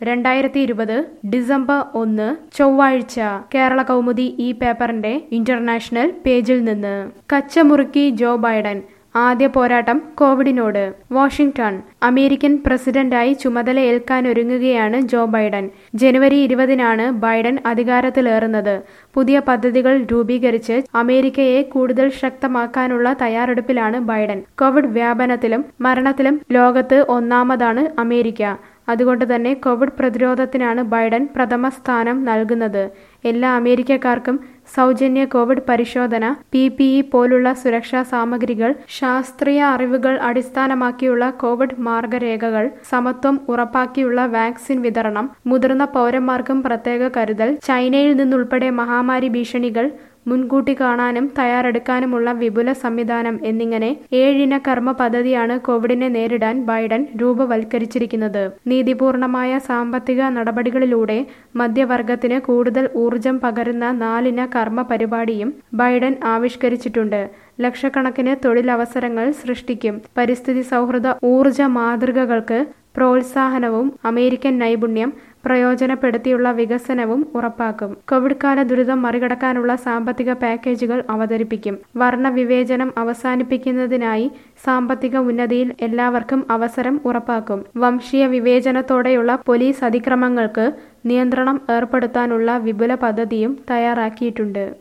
രണ്ടായിരത്തി ഇരുപത് ഡിസംബർ ഒന്ന് ചൊവ്വാഴ്ച കേരള കൗമുദി ഈ പേപ്പറിന്റെ ഇന്റർനാഷണൽ പേജിൽ നിന്ന് കച്ചമുറുക്കി ജോ ബൈഡൻ ആദ്യ പോരാട്ടം കോവിഡിനോട് വാഷിംഗ്ടൺ അമേരിക്കൻ പ്രസിഡന്റായി ചുമതലയേൽക്കാനൊരുങ്ങുകയാണ് ജോ ബൈഡൻ ജനുവരി ഇരുപതിനാണ് ബൈഡൻ അധികാരത്തിലേറുന്നത് പുതിയ പദ്ധതികൾ രൂപീകരിച്ച് അമേരിക്കയെ കൂടുതൽ ശക്തമാക്കാനുള്ള തയ്യാറെടുപ്പിലാണ് ബൈഡൻ കോവിഡ് വ്യാപനത്തിലും മരണത്തിലും ലോകത്ത് ഒന്നാമതാണ് അമേരിക്ക അതുകൊണ്ട് തന്നെ കോവിഡ് പ്രതിരോധത്തിനാണ് ബൈഡൻ പ്രഥമ സ്ഥാനം നൽകുന്നത് എല്ലാ അമേരിക്കക്കാർക്കും സൗജന്യ കോവിഡ് പരിശോധന പി പി ഇ പോലുള്ള സുരക്ഷാ സാമഗ്രികൾ ശാസ്ത്രീയ അറിവുകൾ അടിസ്ഥാനമാക്കിയുള്ള കോവിഡ് മാർഗരേഖകൾ സമത്വം ഉറപ്പാക്കിയുള്ള വാക്സിൻ വിതരണം മുതിർന്ന പൗരന്മാർക്കും പ്രത്യേക കരുതൽ ചൈനയിൽ നിന്നുൾപ്പെടെ മഹാമാരി ഭീഷണികൾ മുൻകൂട്ടി കാണാനും തയ്യാറെടുക്കാനുമുള്ള വിപുല സംവിധാനം എന്നിങ്ങനെ ഏഴിന കർമ്മ പദ്ധതിയാണ് കോവിഡിനെ നേരിടാൻ ബൈഡൻ രൂപവൽക്കരിച്ചിരിക്കുന്നത് നീതിപൂർണമായ സാമ്പത്തിക നടപടികളിലൂടെ മധ്യവർഗത്തിന് കൂടുതൽ ഊർജം പകരുന്ന നാലിന കർമ്മ പരിപാടിയും ബൈഡൻ ആവിഷ്കരിച്ചിട്ടുണ്ട് ലക്ഷക്കണക്കിന് തൊഴിലവസരങ്ങൾ സൃഷ്ടിക്കും പരിസ്ഥിതി സൗഹൃദ ഊർജ മാതൃകകൾക്ക് പ്രോത്സാഹനവും അമേരിക്കൻ നൈപുണ്യം പ്രയോജനപ്പെടുത്തിയുള്ള വികസനവും ഉറപ്പാക്കും കോവിഡ് കാല ദുരിതം മറികടക്കാനുള്ള സാമ്പത്തിക പാക്കേജുകൾ അവതരിപ്പിക്കും വർണ്ണവിവേചനം അവസാനിപ്പിക്കുന്നതിനായി സാമ്പത്തിക ഉന്നതിയിൽ എല്ലാവർക്കും അവസരം ഉറപ്പാക്കും വംശീയ വിവേചനത്തോടെയുള്ള പോലീസ് അതിക്രമങ്ങൾക്ക് നിയന്ത്രണം ഏർപ്പെടുത്താനുള്ള വിപുല പദ്ധതിയും തയ്യാറാക്കിയിട്ടുണ്ട്